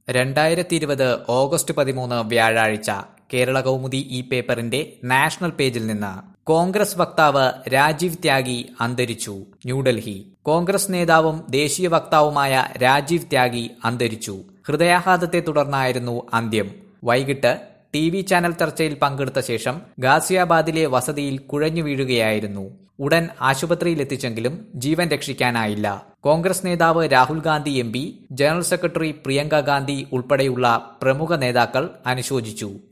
രണ്ടായിരത്തി ഇരുപത് ഓഗസ്റ്റ് പതിമൂന്ന് വ്യാഴാഴ്ച കേരള കൗമുദി ഈ പേപ്പറിന്റെ നാഷണൽ പേജിൽ നിന്ന് കോൺഗ്രസ് വക്താവ് രാജീവ് ത്യാഗി അന്തരിച്ചു ന്യൂഡൽഹി കോൺഗ്രസ് നേതാവും ദേശീയ വക്താവുമായ രാജീവ് ത്യാഗി അന്തരിച്ചു ഹൃദയാഘാതത്തെ തുടർന്നായിരുന്നു അന്ത്യം വൈകിട്ട് ടി വി ചാനൽ ചർച്ചയിൽ പങ്കെടുത്ത ശേഷം ഗാസിയാബാദിലെ വസതിയിൽ കുഴഞ്ഞു വീഴുകയായിരുന്നു ഉടൻ ആശുപത്രിയിലെത്തിച്ചെങ്കിലും ജീവൻ രക്ഷിക്കാനായില്ല കോൺഗ്രസ് നേതാവ് Rahul Gandhi M P general secretary Priyanka Gandhi ഉൾപ്പെടെയുള്ള പ്രമുഖ നേതാക്കൾ അനുശോചിച്ചു